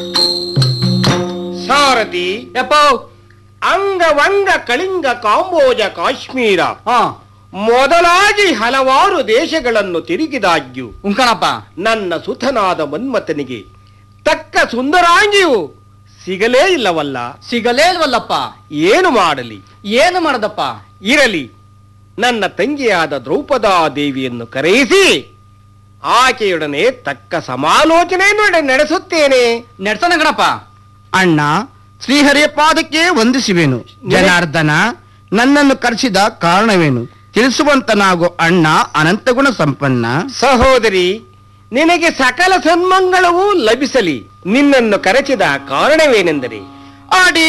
ಸಾರಥಿ ಯಪ್ಪ ಅಂಗವಂಗ ಕಳಿಂಗ ಕಾಂಬೋಜ ಕಾಶ್ಮೀರ ಹಾ ಮೊದಲಾಗಿ ಹಲವಾರು ದೇಶಗಳನ್ನು ತಿರುಗಿದಾಗ್ಯೂ ಉಂಕಣಪ್ಪ ನನ್ನ ಸುತನಾದ ಮನ್ಮಥನಿಗೆ ತಕ್ಕ ಸುಂದರಾಂಗಿಯು ಸಿಗಲೇ ಇಲ್ಲವಲ್ಲ ಸಿಗಲೇ ಇಲ್ವಲ್ಲಪ್ಪ ಏನು ಮಾಡಲಿ ಏನು ಮಾಡದಪ್ಪ ಇರಲಿ ನನ್ನ ತಂಗಿಯಾದ ದ್ರೌಪದಾ ದೇವಿಯನ್ನು ಕರೆಯಿಸಿ ಆಕೆಯೊಡನೆ ತಕ್ಕ ಸಮಾಲೋಚನೆಯನ್ನು ನಡೆ- ನಡೆಸುತ್ತೇನೆ ನೆಡ್ಸೋಣ ಗಣಪ ಅಣ್ಣ ಶ್ರೀಹರಿಯ ಪಾದಕ್ಕೆ ವಂದಿಸುವೆನು ಜನಾರ್ದನ ನನ್ನನ್ನು ಕರೆಸಿದ ಕಾರಣವೇನು ತಿಳಿಸುವಂತನಾಗೋ ಅಣ್ಣ ಅನಂತಗುಣ ಸಂಪನ್ನ ಸಹೋದರಿ ನಿನಗೆ ಸಕಲ ಸನ್ಮಂಗಳವೂ ಲಭಿಸಲಿ ನಿನ್ನನ್ನು ಕರೆಸಿದ ಕಾರಣವೇನೆಂದರೆ ಆಡಿ